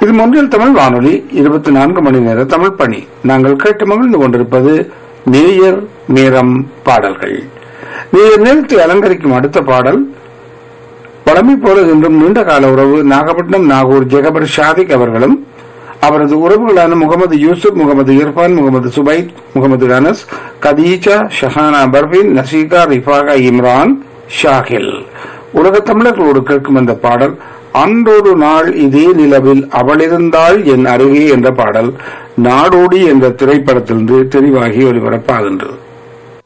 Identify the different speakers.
Speaker 1: இது மொன்றில் தமிழ் வானொலி இருபத்தி நான்கு மணி நேர தமிழ் பணி நாங்கள் கேட்டு மகிழ்ந்து கொண்டிருப்பது நேயர் நேரம் பாடல்கள் நேயர் நேரத்தை அலங்கரிக்கும் அடுத்த பாடல் பழமை போல இன்றும் நீண்ட கால உறவு நாகப்பட்டினம் நாகூர் ஜெகபர் ஷாதிக் அவர்களும் அவரது உறவுகளான முகமது யூசுப் முகமது இர்பான் முகமது சுபைத் முகமது அனஸ் கதீஜா ஷஹானா பர்வீன் நசீகா ரிஃபாகா இம்ரான் ஷாஹில் உலக தமிழர்களோடு கேட்கும் அந்த பாடல் அன்றொரு நாள் இதே நிலவில் அவளிருந்தாள் என் அருகே என்ற பாடல் நாடோடி என்ற திரைப்படத்திலிருந்து தெரிவாகி ஒளிபரப்பாகின்றது